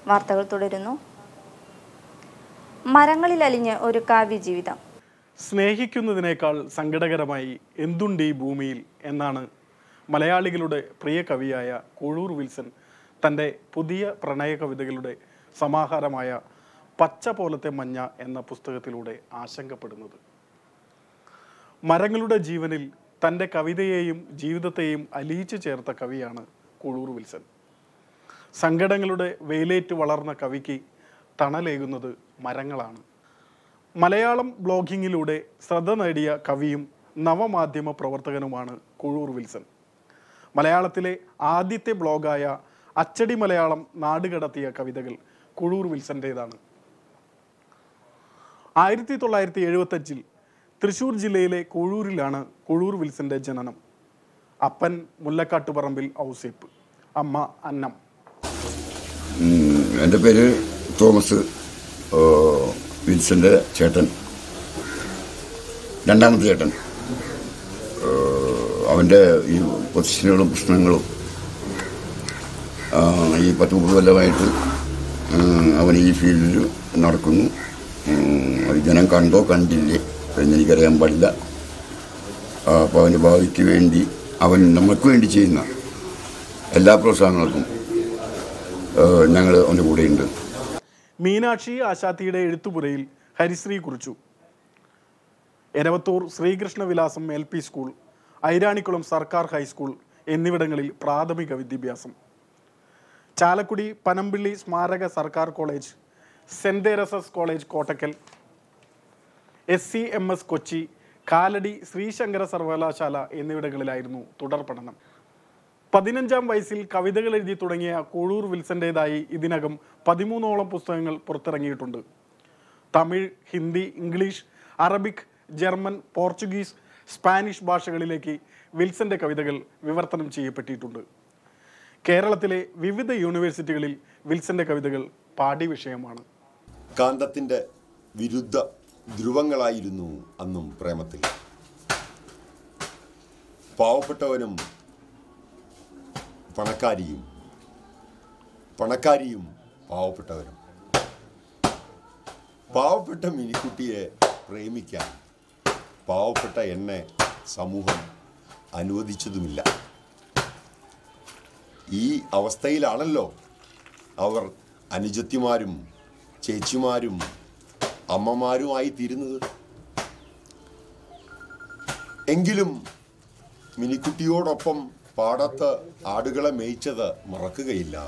വാർത്തകൾ തുടരുന്നു മരങ്ങളിൽ അലിഞ്ഞ് ഒരു കാവ്യ ജീവിതം സ്നേഹിക്കുന്നതിനേക്കാൾ സങ്കടകരമായി എന്തുണ്ട് ഈ ഭൂമിയിൽ എന്നാണ് മലയാളികളുടെ പ്രിയ കവിയായ കൊഴൂർ വിൽസൺ തൻ്റെ പുതിയ പ്രണയ കവിതകളുടെ സമാഹാരമായ പച്ച പോലത്തെ മഞ്ഞ എന്ന പുസ്തകത്തിലൂടെ ആശങ്കപ്പെടുന്നത് മരങ്ങളുടെ ജീവനിൽ തൻ്റെ കവിതയെയും ജീവിതത്തെയും അലിയിച്ചു ചേർത്ത കവിയാണ് കൊഴൂർ വിൽസൺ സങ്കടങ്ങളുടെ വെയിലേറ്റ് വളർന്ന കവിക്ക് തണലേകുന്നത് മരങ്ങളാണ് മലയാളം ബ്ലോഗിങ്ങിലൂടെ ശ്രദ്ധ നേടിയ കവിയും നവമാധ്യമ പ്രവർത്തകനുമാണ് കുഴൂർ വിൽസൺ മലയാളത്തിലെ ആദ്യത്തെ ബ്ലോഗായ അച്ചടി മലയാളം നാടുകടത്തിയ കവിതകൾ കുഴൂർ വിൽസൻ്റേതാണ് ആയിരത്തി തൊള്ളായിരത്തി എഴുപത്തഞ്ചിൽ തൃശൂർ ജില്ലയിലെ കുഴൂരിലാണ് കുഴൂർ വിൽസന്റെ ജനനം അപ്പൻ മുല്ലക്കാട്ടുപറമ്പിൽ ഔസേപ്പ് അമ്മ അന്നം ഉം, എൻ്റെ പേര് തോമസ് ഓ, വിൻസൻ്റെ ചേട്ടൻ രണ്ടാമത്തെ ചേട്ടൻ ഓ, അവൻ്റെ ഈ പൊസിഷനുകളും പ്രശ്നങ്ങളും ആ, ഈ പത്ത് മുപ്പത് കൊല്ലമായിട്ട് ഉം, അവൻ ഈ ഫീൽഡിൽ നടക്കുന്നു ഉം, അത് ജനം കണ്ടോ കണ്ടില്ലേ എന്ന് എനിക്കറിയാൻ പാടില്ല അപ്പോൾ അവൻ്റെ ഭാവിക്ക് വേണ്ടി അവൻ നമുക്ക് വേണ്ടി ചെയ്യുന്ന എല്ലാ പ്രോത്സാഹനങ്ങൾക്കും ഞങ്ങൾ അവൻ്റെ കൂടെയുണ്ട് മീനാക്ഷി ആശാത്തിയുടെ എഴുത്തുപുരയിൽ ഹരിശ്രീ കുറിച്ചു എരവത്തൂർ ശ്രീകൃഷ്ണ വിലാസം എൽ പി സ്കൂൾ ഐരാണിക്കുളം സർക്കാർ ഹൈസ്കൂൾ എന്നിവിടങ്ങളിൽ പ്രാഥമിക വിദ്യാഭ്യാസം ചാലക്കുടി പനമ്പിള്ളി സ്മാരക സർക്കാർ college saint Teresa's college Kottakkal S C M S Kochi Kalady Sreesankara സർവകലാശാല എന്നിവിടങ്ങളിലായിരുന്നു തുടർ പഠനം പതിനഞ്ചാം വയസ്സിൽ കവിതകൾ എഴുതി തുടങ്ങിയ കൂഴൂർ വിൽസന്റേതായി ഇതിനകം പതിമൂന്നോളം പുസ്തകങ്ങൾ പുറത്തിറങ്ങിയിട്ടുണ്ട് Tamil Hindi English Arabic German Portuguese Spanish ഭാഷകളിലേക്ക് വിൽസന്റെ കവിതകൾ വിവർത്തനം ചെയ്യപ്പെട്ടിട്ടുണ്ട് കേരളത്തിലെ വിവിധ യൂണിവേഴ്സിറ്റികളിൽ വിൽസന്റെ കവിതകൾ പാഠ്യവിഷയമാണ് കാന്തത്തിന്റെ വിരുദ്ധ ധ്രുവങ്ങളായിരുന്നു അന്നും പ്രേമത്തിൽ പാവപ്പെട്ടവനും പണക്കാരിയും പണക്കാരിയും പാവപ്പെട്ടവരും പാവപ്പെട്ട മിനിക്കുട്ടിയെ പ്രേമിക്കാൻ പാവപ്പെട്ട എന്നെ സമൂഹം അനുവദിച്ചതുമില്ല ഈ അവസ്ഥയിലാണല്ലോ അവർ അനുജത്തിമാരും ചേച്ചിമാരും അമ്മമാരുമായി തീരുന്നത് എങ്കിലും മിനിക്കുട്ടിയോടൊപ്പം പാടത്ത് ആടുകളെ മേയ്ച്ചത് മറക്കുകയില്ല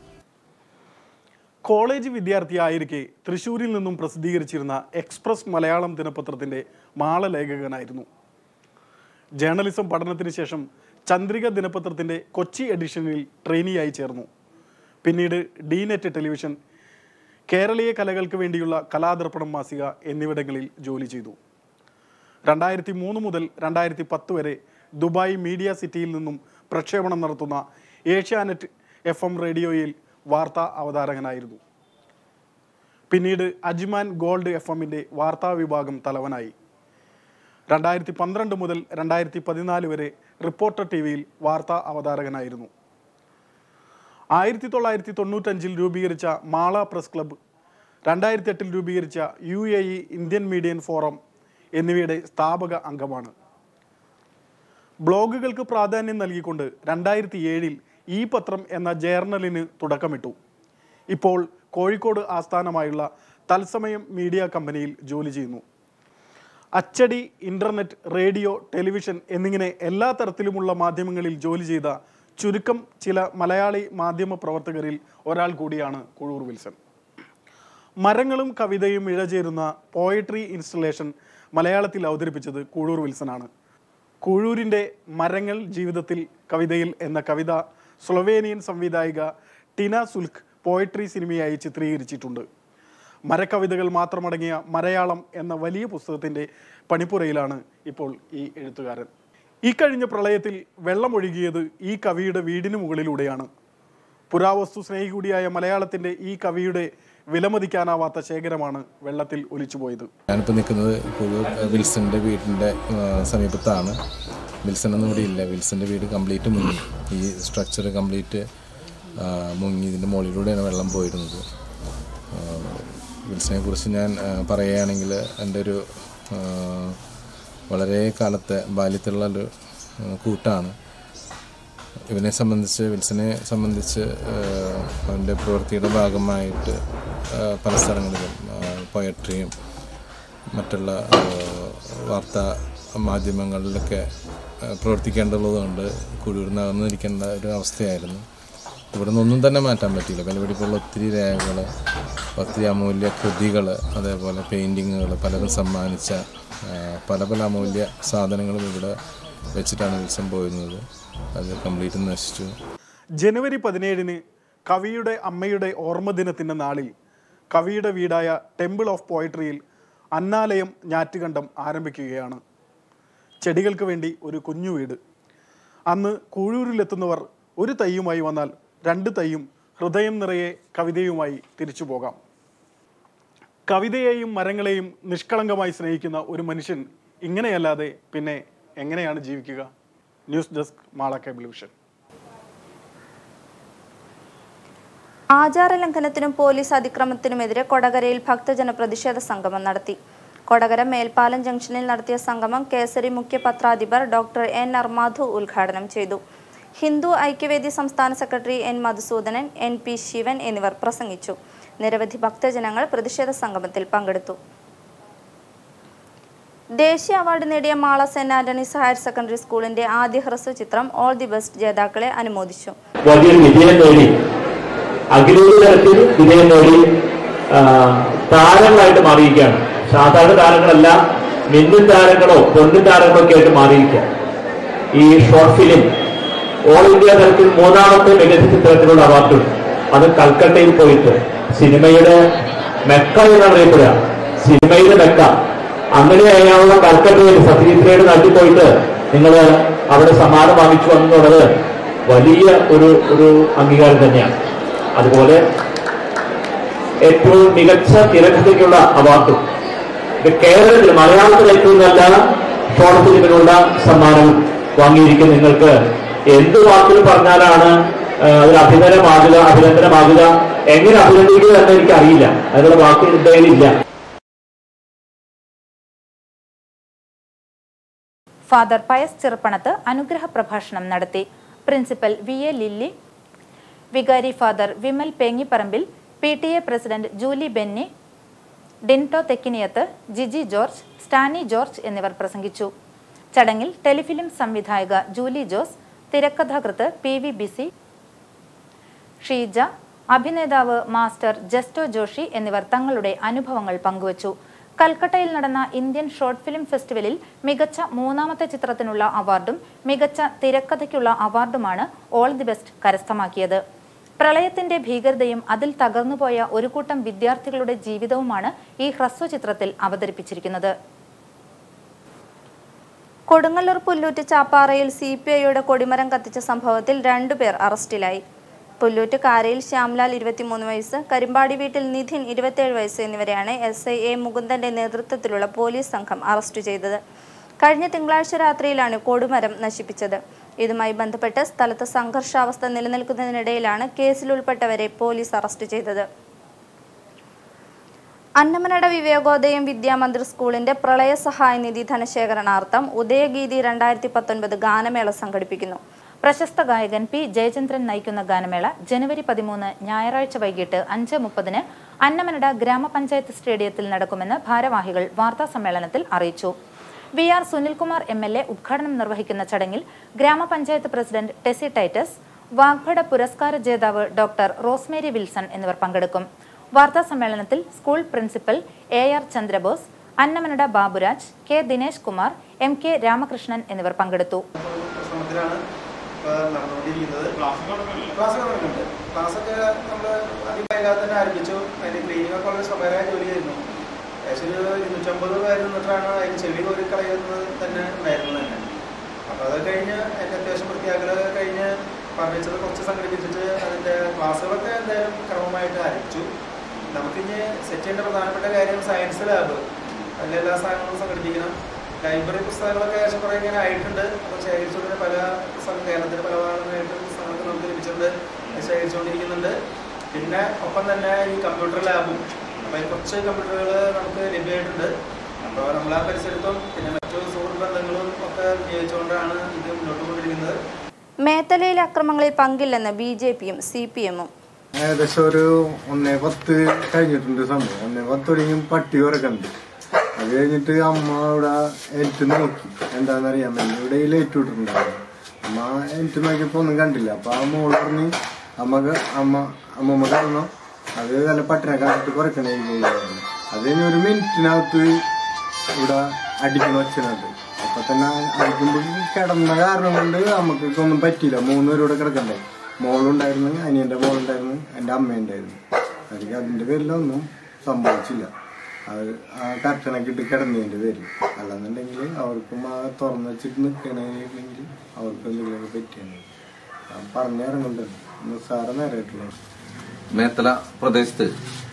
കോളേജ് വിദ്യാർത്ഥിയായിരിക്കെ തൃശ്ശൂരിൽ നിന്നും പ്രസിദ്ധീകരിച്ചിരുന്ന എക്സ്പ്രസ് മലയാളം ദിനപത്രത്തിന്റെ മാളലേഖകനായിരുന്നു ജേർണലിസം പഠനത്തിന് ശേഷം ചന്ദ്രിക ദിനപത്രത്തിന്റെ കൊച്ചി എഡിഷനിൽ ട്രെയിനിയായി ചേർന്നു പിന്നീട് ഡി നെറ്റ് ടെലിവിഷൻ കേരളീയ കലകൾക്ക് വേണ്ടിയുള്ള കലാദർപ്പണം മാസിക എന്നിവിടങ്ങളിൽ ജോലി ചെയ്തു രണ്ടായിരത്തി മൂന്ന് മുതൽ രണ്ടായിരത്തി പത്ത് വരെ ദുബായ് മീഡിയ സിറ്റിയിൽ നിന്നും പ്രക്ഷേപണം നടത്തുന്ന ഏഷ്യാനെറ്റ് എഫ് എം റേഡിയോയിൽ വാർത്താ അവതാരകനായിരുന്നു പിന്നീട് അജ്മാൻ ഗോൾഡ് എഫ് എമ്മിൻ്റെ വാർത്താ വിഭാഗം തലവനായി രണ്ടായിരത്തി പന്ത്രണ്ട് മുതൽ രണ്ടായിരത്തി പതിനാല് വരെ റിപ്പോർട്ടർ ടി വിയിൽ വാർത്താ അവതാരകനായിരുന്നു ആയിരത്തി തൊള്ളായിരത്തി തൊണ്ണൂറ്റഞ്ചിൽ രൂപീകരിച്ച മാള പ്രസ് ക്ലബ്ബ് രണ്ടായിരത്തി എട്ടിൽ രൂപീകരിച്ച U A E Indian media forum എന്നിവയുടെ സ്ഥാപക അംഗമാണ് ബ്ലോഗുകൾക്ക് പ്രാധാന്യം നൽകിക്കൊണ്ട് രണ്ടായിരത്തി ഏഴിൽ ഈ പത്രം എന്ന ജേർണലിന് തുടക്കമിട്ടു ഇപ്പോൾ കോഴിക്കോട് ആസ്ഥാനമായുള്ള തത്സമയം മീഡിയ കമ്പനിയിൽ ജോലി ചെയ്യുന്നു അച്ചടി ഇൻ്റർനെറ്റ് റേഡിയോ ടെലിവിഷൻ എന്നിങ്ങനെ എല്ലാ തരത്തിലുമുള്ള മാധ്യമങ്ങളിൽ ജോലി ചെയ്ത ചുരുക്കം ചില മലയാളി മാധ്യമ പ്രവർത്തകരിൽ ഒരാൾ കൂടിയാണ് കുഴൂർ വിൽസൺ മരങ്ങളും കവിതയും ഇഴചേരുന്ന പോയട്രി ഇൻസ്റ്റലേഷൻ മലയാളത്തിൽ അവതരിപ്പിച്ചത് കുഴൂർ വിൽസനാണ് കുഴൂരിൻ്റെ മരങ്ങൾ ജീവിതത്തിൽ കവിതയിൽ എന്ന കവിത സ്ലൊവേനിയൻ സംവിധായിക ടിന സുൽക്ക് പോയട്രി സിനിമയായി ചിത്രീകരിച്ചിട്ടുണ്ട് മരക്കവിതകൾ മാത്രമടങ്ങിയ മലയാളം എന്ന വലിയ പുസ്തകത്തിൻ്റെ പണിപ്പുരയിലാണ് ഇപ്പോൾ ഈ എഴുത്തുകാരൻ ഈ കഴിഞ്ഞ പ്രളയത്തിൽ വെള്ളമൊഴുകിയത് ഈ കവിയുടെ വീടിന് മുകളിലൂടെയാണ് പുരാവസ്തു സ്നേഹി കൂടിയായ മലയാളത്തിൻ്റെ ഈ കവിയുടെ വിലമതിക്കാനാവാത്ത ശേഖരമാണ് വെള്ളത്തിൽ ഒലിച്ചുപോയത് ഞാനിപ്പോൾ നിൽക്കുന്നത് കുഴൂർ വിൽസൻ്റെ വീടിൻ്റെ സമീപത്താണ് വിൽസൺ ഒന്നും ഇവിടെ ഇല്ല വിൽസൻ്റെ വീട് കംപ്ലീറ്റ് മുങ്ങി ഈ സ്ട്രക്ചർ കംപ്ലീറ്റ് ആ, മുങ്ങി ഇതിൻ്റെ മുകളിലൂടെയാണ് വെള്ളം പോയിരുന്നത് വിൽസനെ കുറിച്ച് ഞാൻ ആ, പറയുകയാണെങ്കിൽ എൻ്റെ ഒരു ആ, വളരെ കാലത്തെ ബാല്യത്തിലുള്ള ഒരു ആ, കൂട്ടാണ് ഇവനെ സംബന്ധിച്ച് വിൽസനെ സംബന്ധിച്ച് ആഹ്, അവൻ്റെ പ്രവൃത്തിയുടെ ഭാഗമായിട്ട് ആഹ്, പല സ്ഥലങ്ങളിലും പോയട്രിയും മറ്റുള്ള ആഹ്, വാർത്താ മാധ്യമങ്ങളിലൊക്കെ ആഹ്, പ്രവർത്തിക്കേണ്ടതുകൊണ്ട് കുടിയിരുന്നകന്നിരിക്കേണ്ട ഒരു അവസ്ഥയായിരുന്നു ഇവിടെ നിന്നൊന്നും തന്നെ മാറ്റാൻ പറ്റിയില്ല വിലപിടിപ്പുള്ള ഒത്തിരി രേഖകൾ ഒത്തിരി അമൂല്യ കൃതികൾ അതേപോലെ പെയിൻറ്റിങ്ങുകൾ പലരും സമ്മാനിച്ച ആഹ്, പല പല അമൂല്യ സാധനങ്ങളും ഇവിടെ വെച്ചിട്ടാണ് വിൽസം പോയിരുന്നത് അത് കംപ്ലീറ്റ് നശിച്ചു ജനുവരി പതിനേഴിന് കവിയുടെ അമ്മയുടെ ഓർമ്മദിനത്തിൻ്റെ നാളിൽ കവിയുടെ വീടായ ടെമ്പിൾ ഓഫ് പോയട്രിയിൽ അന്നാലയം ഞാറ്റുകണ്ടം ആരംഭിക്കുകയാണ് ചെടികൾക്ക് വേണ്ടി ഒരു കുഞ്ഞു വീട് അന്ന് കൂഴൂരിലെത്തുന്നവർ ഒരു തൈയുമായി വന്നാൽ രണ്ട് തൈയും ഹൃദയം നിറയെ കവിതയുമായി തിരിച്ചു പോകാം കവിതയെയും മരങ്ങളെയും നിഷ്കളങ്കമായി സ്നേഹിക്കുന്ന ഒരു മനുഷ്യൻ ഇങ്ങനെയല്ലാതെ പിന്നെ എങ്ങനെയാണ് ജീവിക്കുക news desk Mala cable vision ആചാരലംഘനത്തിനും പോലീസ് അതിക്രമത്തിനുമെതിരെ കൊടകരയിൽ ഭക്തജന പ്രതിഷേധ സംഗമം നടത്തി കൊടകര മേൽപ്പാലം ജംഗ്ഷനിൽ നടത്തിയ സംഗമം കേസരി മുഖ്യ പത്രാധിപർ ഡോക്ടർ എൻ അർമാധു ഉദ്ഘാടനം ചെയ്തു ഹിന്ദു ഐക്യവേദി സംസ്ഥാന secretary N Madhusoodanan N P Sivan എന്നിവർ പ്രസംഗിച്ചു നിരവധി ഭക്തജനങ്ങൾ പ്രതിഷേധ സംഗമത്തിൽ പങ്കെടുത്തു ദേശീയ അവാർഡ് നേടിയ Mala saint Antony's higher secondary സ്കൂളിന്റെ ആദ്യ ഹ്രസ്വ ചിത്രം ഓൾ ദി ബെസ്റ്റ് ജേതാക്കളെ അനുമോദിച്ചു വലിയൊരു വിജയം നേടി അഖിലേന്ത്യ തലത്തിൽ വിജയം നേടി ആ, താരങ്ങളായിട്ട് മാറിയിരിക്കുകയാണ് സാധാരണ താരങ്ങളല്ല മിന്നും താരങ്ങളോ പൊന്നും താരങ്ങളോ ഒക്കെ ആയിട്ട് മാറിയിരിക്കുക ഈ ഷോർട്ട് ഫിലിം ഓൾ ഇന്ത്യ തലത്തിൽ മൂന്നാമത്തെ മികച്ച ചിത്രത്തിനുള്ള അവാർഡും അത് കൽക്കട്ടയിൽ പോയിട്ട് സിനിമയുടെ മെക്ക എന്നറിയപ്പെടുക സിനിമയുടെ മെക്ക അങ്ങനെ അയാളുടെ കൽക്കട്ടയിൽ സത്യജിത്രയുടെ നാട്ടിൽ പോയിട്ട് നിങ്ങൾ അവിടെ സമ്മാനം വാങ്ങിച്ചു എന്നുള്ളത് വലിയ ഒരു ഒരു അംഗീകാരം തന്നെയാണ് അതുപോലെ ഏറ്റവും മികച്ച തിരക്കഥയ്ക്കുള്ള അവാർഡും ഇത് കേരളത്തിൽ മലയാളത്തിൽ ഏറ്റവും നല്ല ഷോർട്ട് ഫിലിമിനുള്ള സമ്മാനം വാങ്ങിയിരിക്കുന്ന നിങ്ങൾക്ക് എന്ത് വാക്കിൽ പറഞ്ഞാലാണ് ആ, ഒരു അഭിനന്ദനമാകുക അഭിനന്ദനമാകുക എങ്ങനെ അഭിനന്ദിക്കുക എന്ന് എനിക്ക് അറിയില്ല അതിനുള്ള വാക്ക് എന്റെ കയ്യിലില്ല ഫാദർ പയസ് ചെറുപ്പണത്ത് അനുഗ്രഹ പ്രഭാഷണം നടത്തി പ്രിൻസിപ്പൽ വി എ ലില്ലി വികാരി father Vimal Pengiparambil P T A president Julie Benny Dinto Thekkiniyath Jiji George Stani George എന്നിവർ പ്രസംഗിച്ചു ചടങ്ങിൽ ടെലിഫിലിം സംവിധായക ജൂലി ജോസ് തിരക്കഥാകൃത്ത് പി വി ബിസി ഷീജ അഭിനേതാവ് മാസ്റ്റർ ജസ്റ്റോ ജോഷി എന്നിവർ തങ്ങളുടെ അനുഭവങ്ങൾ പങ്കുവച്ചു കൽക്കട്ടയിൽ നടന്ന ഇന്ത്യൻ ഷോർട്ട് ഫിലിം ഫെസ്റ്റിവലിൽ മികച്ച മൂന്നാമത്തെ ചിത്രത്തിനുള്ള അവാർഡും മികച്ച തിരക്കഥയ്ക്കുള്ള അവാർഡുമാണ് ഓൾ ദി ബെസ്റ്റ് കരസ്ഥമാക്കിയത് പ്രളയത്തിന്റെ ഭീകരതയും അതിൽ തകർന്നുപോയ ഒരു കൂട്ടം വിദ്യാർത്ഥികളുടെ ജീവിതവുമാണ് ഈ ഹ്രസ്വചിത്രത്തിൽ അവതരിപ്പിച്ചിരിക്കുന്നത് കൊടുങ്ങല്ലൂർ പുല്ലൂറ്റ് ചാപ്പാറയിൽ സി പി ഐയുടെ കൊടിമരം കത്തിച്ച സംഭവത്തിൽ രണ്ടുപേർ അറസ്റ്റിലായി പുല്ലൂറ്റ് കാരയിൽ ശ്യാംലാൽ ഇരുപത്തിമൂന്ന് വയസ്സ് കരിമ്പാടി വീട്ടിൽ നിധിൻ ഇരുപത്തിയേഴ് വയസ്സ് എന്നിവരെയാണ് എസ് ഐ എ മുകുന്ദന്റെ നേതൃത്വത്തിലുള്ള പോലീസ് സംഘം അറസ്റ്റ് ചെയ്തത് കഴിഞ്ഞ തിങ്കളാഴ്ച രാത്രിയിലാണ് കൊടുമരം നശിപ്പിച്ചത് ഇതുമായി ബന്ധപ്പെട്ട് സ്ഥലത്ത് സംഘർഷാവസ്ഥ നിലനിൽക്കുന്നതിനിടയിലാണ് കേസിൽ ഉൾപ്പെട്ടവരെ പോലീസ് അറസ്റ്റ് ചെയ്തത് അന്നമനട വിവേകോദയം വിദ്യാമന്ദിർ സ്കൂളിന്റെ പ്രളയ സഹായ നിധി ധനശേഖരണാർത്ഥം ഉദയഗീതി രണ്ടായിരത്തി പത്തൊൻപത് ഗാനമേള സംഘടിപ്പിക്കുന്നു പ്രശസ്ത ഗായകൻ പി ജയചന്ദ്രൻ നയിക്കുന്ന ഗാനമേള ജനുവരി പതിമൂന്ന് ഞായറാഴ്ച വൈകിട്ട് അഞ്ച് മുപ്പതിന് അന്നമനട ഗ്രാമപഞ്ചായത്ത് സ്റ്റേഡിയത്തിൽ നടക്കുമെന്ന് ഭാരവാഹികൾ വാർത്താ സമ്മേളനത്തിൽ അറിയിച്ചു V R Sunilkumar M L A ഉദ്ഘാടനം നിർവഹിക്കുന്ന ചടങ്ങിൽ ഗ്രാമപഞ്ചായത്ത് പ്രസിഡന്റ് ടെസി ടൈറ്റസ് വാഗ്ഭട പുരസ്കാര ജേതാവ് ഡോക്ടർ റോസ്മേരി വിൽസൺ എന്നിവർ പങ്കെടുക്കും വാർത്താ സമ്മേളനത്തിൽ school principal A R Chandrabose Annamanada Baburaj K Dinesh Kumar M K Ramakrishnan എന്നിവർ പങ്കെടുത്തു ശ്രമത്തിലാണ് ഇപ്പോൾ നടന്നുകൊണ്ടിരിക്കുന്നത് ക്ലാസ് തുടങ്ങുന്നുണ്ട് ക്ലാസ്സൊക്കെ നമ്മൾ അധികം വൈകാതെ തന്നെ ആരംഭിച്ചു അതിൻ്റെ ക്ലീനിങ് ഒക്കെ വളരെ സ്വകാര്യ ജോലിയായിരുന്നു ഏകദേശം ഒരു ഇരുന്നൂറ്റമ്പത് പേര് നിന്നിട്ടാണ് അതിന് ചെവി കോരി കളയുന്നത് തന്നെ ഉണ്ടായിരുന്നത് തന്നെ അപ്പോൾ അത് കഴിഞ്ഞ് അതിൻ്റെ അത്യാവശ്യം വൃത്തിയാക്കലൊക്കെ കഴിഞ്ഞ് ഫർണിച്ചർ കുറച്ച് സംഘടിപ്പിച്ചിട്ട് അതിൻ്റെ ക്ലാസ്സുകളൊക്കെ എന്തായാലും ക്രമമായിട്ട് ആരംഭിച്ചു നമുക്കിനി സെറ്റ് ചെയ്യേണ്ട പ്രധാനപ്പെട്ട കാര്യം സയൻസ് ലാബ് അതിൽ എല്ലാ സാധനങ്ങളും സംഘടിപ്പിക്കണം ലൈബ്രറി പുസ്തകങ്ങളൊക്കെ ഏകദേശം കുറേ ഇങ്ങനെ ആയിട്ടുണ്ട് അപ്പോൾ ശേഖരിച്ചുകൊണ്ട് പല സ്ഥലം കേരളത്തിൻ്റെ പല ഭാഗങ്ങളായിട്ട് പുസ്തകങ്ങളൊക്കെ നമുക്ക് ലഭിച്ചിട്ടുണ്ട് ശേഖരിച്ചുകൊണ്ടിരിക്കുന്നുണ്ട് പിന്നെ ഒപ്പം തന്നെ ഈ കമ്പ്യൂട്ടർ ലാബും അപ്പോൾ കുറച്ച് കമ്പ്യൂട്ടറുകൾ നമുക്ക് ലഭ്യമായിട്ടുണ്ട് അപ്പോൾ നമ്മൾ ആ പരിസരത്തും പിന്നെ മറ്റു സുഹൃത്ത് ബന്ധങ്ങളും ഒക്കെ ഉപയോഗിച്ചുകൊണ്ടാണ് ഇത് മുന്നോട്ട് കൊണ്ടിരിക്കുന്നത് മേത്തലയിലെ അക്രമങ്ങളിൽ പങ്കില്ലെന്ന് ബി ജെ പിയും സി പി എമ്മും ഏകദേശം ഒരു ഒന്നേ പത്ത് കഴിഞ്ഞിട്ടുണ്ട് സംഭവം ഒന്നേ പത്ത് തുടങ്ങി പട്ടി ഉറക്കുന്നുണ്ട് അത് കഴിഞ്ഞിട്ട് അമ്മ ഇവിടെ ഏറ്റു നോക്കി എന്താണെന്നറിയാൻ വേണ്ടി ഇവിടെ ഈ ലേറ്റ് വിട്ടിട്ടുണ്ടായിരുന്നു അമ്മ ഏറ്റു നോക്കിയപ്പോ ഒന്നും കണ്ടില്ല അപ്പൊ ആ മോള് പറഞ്ഞ് അമ്മക്ക് അമ്മ അമ്മമ്മ കാരണം അത് നല്ല പട്ടിനെ കണ്ടിട്ട് കുറയ്ക്കണേ അത് കഴിഞ്ഞ് ഒരു മിനിറ്റിനകത്ത് ഇവിടെ അടിക്കണ വെച്ചിട്ടുണ്ട് അപ്പൊ തന്നെ അടിക്കുമ്പോൾ കിടന്ന കാരണം കൊണ്ട് നമുക്ക് ഒന്നും പറ്റിയില്ല മൂന്നുപേരൂടെ കിടക്കണ്ടേ മോളുണ്ടായിരുന്നു അനിയന്റെ മോളുണ്ടായിരുന്നു എൻ്റെ അമ്മയുണ്ടായിരുന്നു എനിക്ക് അതിന്റെ പേരിലൊന്നും സംഭവിച്ചില്ല അത് ആ കർട്ടനൊക്കെ ഇട്ട് കിടന്നതിന്റെ പേരിൽ അല്ലെന്നുണ്ടെങ്കിൽ അവർക്കും ആ തുറന്നു വെച്ചിട്ട് നിൽക്കണമെങ്കിൽ അവർക്ക് എന്തെങ്കിലും പറ്റിയാണ് ഞാൻ പറഞ്ഞിറങ്ങുന്നുണ്ട് നിസ്സാര നേരമായിട്ടുള്ള മേത്തല പ്രദേശത്ത്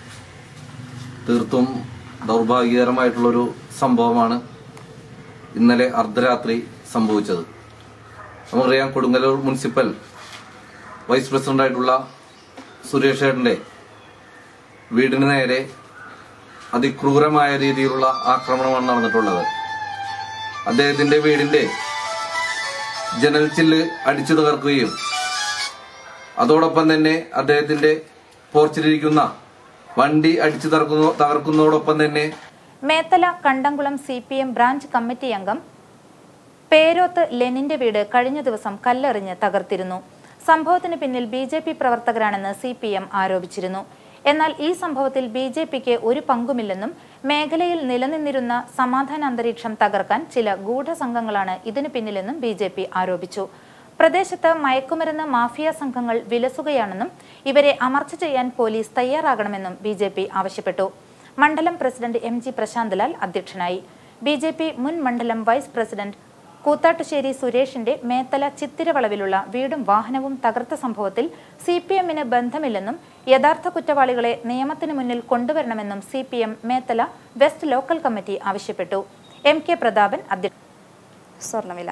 തീർത്തും ദൗർഭാഗ്യകരമായിട്ടുള്ളൊരു സംഭവമാണ് ഇന്നലെ അർദ്ധരാത്രി സംഭവിച്ചത് നമുക്കറിയാം കൊടുങ്ങല്ലൂർ മുനിസിപ്പൽ വൈസ് പ്രസിഡന്റായിട്ടുള്ള സുരേഷ് ഏട്ടന്റെ വീടിന് നേരെ അതിക്രൂരമായ രീതിയിലുള്ള ആക്രമണമാണ് നടന്നിട്ടുള്ളത് അദ്ദേഹത്തിന്റെ വീടിന്റെ ജനൽ ചില്ല് അടിച്ചു തകർക്കുകയും അതോടൊപ്പം തന്നെ അദ്ദേഹത്തിന്റെ പോർച്ചിലിരിക്കുന്ന വണ്ടി അടിച്ചു തകർക്കുന്നു തകർക്കുന്നതോടൊപ്പം തന്നെ Methala Kandamkulam C P M branch committee അംഗം പേരോത്ത് ലെനിന്റെ വീട് കഴിഞ്ഞ ദിവസം കല്ലെറിഞ്ഞ് തകർത്തിരുന്നു സംഭവത്തിന് പിന്നിൽ ബി ജെ പി പ്രവർത്തകരാണെന്ന് സി പി എം ആരോപിച്ചിരുന്നു എന്നാൽ ഈ സംഭവത്തിൽ ബി ജെ പിക്ക് ഒരു പങ്കുമില്ലെന്നും മേഖലയിൽ നിലനിന്നിരുന്ന സമാധാന അന്തരീക്ഷം തകർക്കാൻ ചില ഗൂഢസംഘങ്ങളാണ് ഇതിന് പിന്നിലെന്നും ബി ജെ പി ആരോപിച്ചു പ്രദേശത്ത് മയക്കുമരുന്ന് മാഫിയ സംഘങ്ങൾ വിലസുകയാണെന്നും ഇവരെ അമർച്ച ചെയ്യാൻ പോലീസ് തയ്യാറാകണമെന്നും ബി ജെ പി ആവശ്യപ്പെട്ടു മണ്ഡലം പ്രസിഡന്റ് എം ജി പ്രശാന്ത്ലാൽ അധ്യക്ഷനായി ബി ജെ പി മുൻ മണ്ഡലം വൈസ് പ്രസിഡന്റ് കൂത്താട്ടുശ്ശേരി സുരേഷിന്റെ മേത്തല ചിത്തിരവളവിലുള്ള വീടും വാഹനവും തകർത്ത സംഭവത്തിൽ സി പി എമ്മിന് ബന്ധമില്ലെന്നും യഥാർത്ഥ കുറ്റവാളികളെ നിയമത്തിന് മുന്നിൽ കൊണ്ടുവരണമെന്നും C P M Methala west local committee ആവശ്യപ്പെട്ടു എം കെ പ്രതാപൻ അധ്യക്ഷ സ്വർണ്ണവില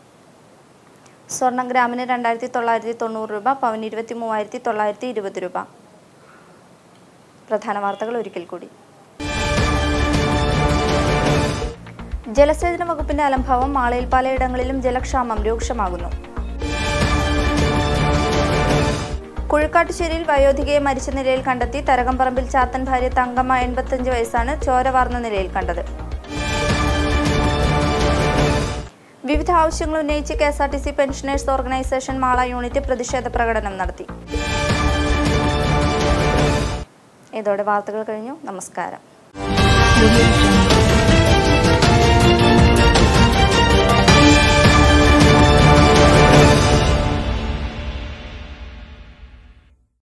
സ്വർണം ഗ്രാമിന് രണ്ടായിരത്തി തൊള്ളായിരത്തി തൊണ്ണൂറ് രൂപ പവന് ഇരുപത്തി മൂവായിരത്തി തൊള്ളായിരത്തി ഇരുപത് രൂപ പ്രധാന വാർത്തകൾ ഒരിക്കൽ കൂടി ജലസേചന വകുപ്പിന്റെ അലംഭാവം മാളയിൽ പലയിടങ്ങളിലും ജലക്ഷാമം രൂക്ഷമാകുന്നു കുഴിക്കാട്ടുശ്ശേരിയിൽ വയോധികയെ മരിച്ച നിലയിൽ കണ്ടെത്തി തരകംപറമ്പിൽ ചാത്തൻ ഭാര്യ തങ്കമ്മ എൺപത്തഞ്ച് വയസ്സാണ് ചോര വാർന്ന നിലയിൽ കണ്ടത് വിവിധ ആവശ്യങ്ങൾ ഉന്നയിച്ച് K S R T C pensioners organisation Mala unit പ്രതിഷേധ പ്രകടനം നടത്തി ഇതോടെ വാർത്തകൾ കഴിഞ്ഞു നമസ്കാരം